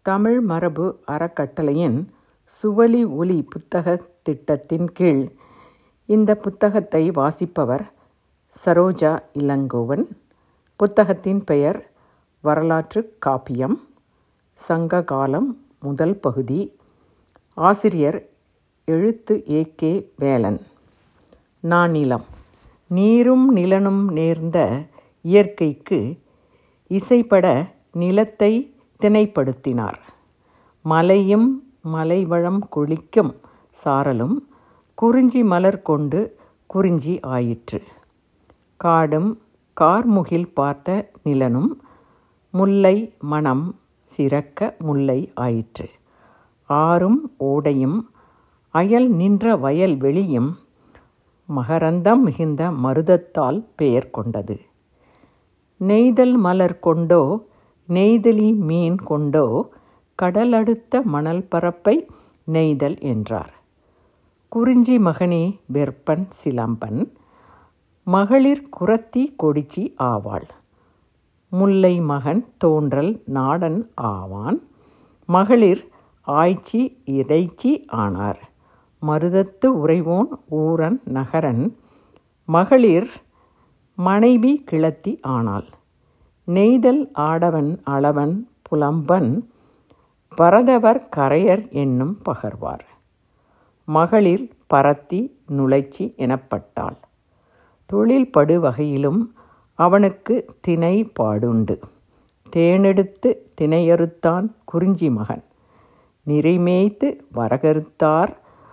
தமிழ் மரபு அறக்கட்டளையின் சுவலி ஒலி புத்தகத் திட்டத்தின் கீழ் இந்த புத்தகத்தை வாசிப்பவர் சரோஜா இளங்கோவன் புத்தகத்தின் பெயர் வரலாற்று காப்பியம் சங்க காலம் முதல் பகுதி ஆசிரியர் எழுத்து ஏ கே வேலன் நானிலம் நீரும் நிலனும் நேர்ந்த இயற்கைக்கு இசைப்பட நிலத்தை திணைப்படுத்தினார் மலையும் மலைவளம் கொழிக்கும் சாரலும் குறிஞ்சி மலர் கொண்டு குறிஞ்சி ஆயிற்று காடும் கார்முகில் பார்த்த நிலனும் முல்லை மணம் சிறக்க முல்லை ஆயிற்று ஆறும் ஓடையும் அயல் நின்ற வயல் வெளியும் மகரந்தம் மிகுந்த மருதத்தால் பெயர் கொண்டது நெய்தல் மலர் கொண்டோ நெய்தலி மீன் கொண்டோ கடலடுத்த மணல் பரப்பை நெய்தல் என்றார் குறிஞ்சி மகனே வெற்பன் சிலம்பன் மகளிர் குரத்தி கொடிச்சி ஆவாள் முல்லை மகன் தோன்றல் நாடன் ஆவான் மகளிர் ஆய்ச்சி இறைச்சி ஆனார் மருதத்து உறைவோன் ஊரன் நகரன் மகளிர் மனைவி கிளத்தி ஆனாள் நெய்தல் ஆடவன் அளவன் புலம்பன் பரதவர் கரையர் என்னும் பகர்வார் மகளிர் பரத்தி நுழைச்சி எனப்பட்டாள் தொழில் படு வகையிலும் அவனுக்கு திணை பாடுண்டு தேனெடுத்து திணையறுத்தான் குறிஞ்சி மகன் நிறைமேய்த்து வரகறுத்தார்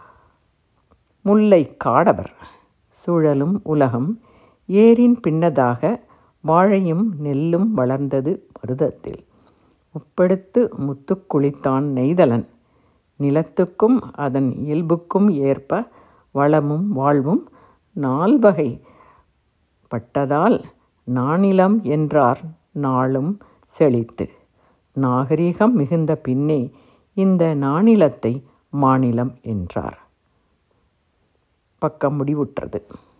முல்லை காடவர் சுழலும் உலகம் ஏரின் பின்னதாக வாழையும் நெல்லும் வளர்ந்தது மருதத்தில் உப்பெடுத்து முத்து குளித்தான் நெய்தலன் நிலத்துக்கும் அதன் இயல்புக்கும் ஏற்ப வளமும் வாழ்வும் நால்வகை பட்டதால் நானிலம் என்றார் நாளும் செழித்து நாகரிகம் மிகுந்த பின்னே இந்த நானிலத்தை மாநிலம் என்றார் பக்கம் முடிவுற்றது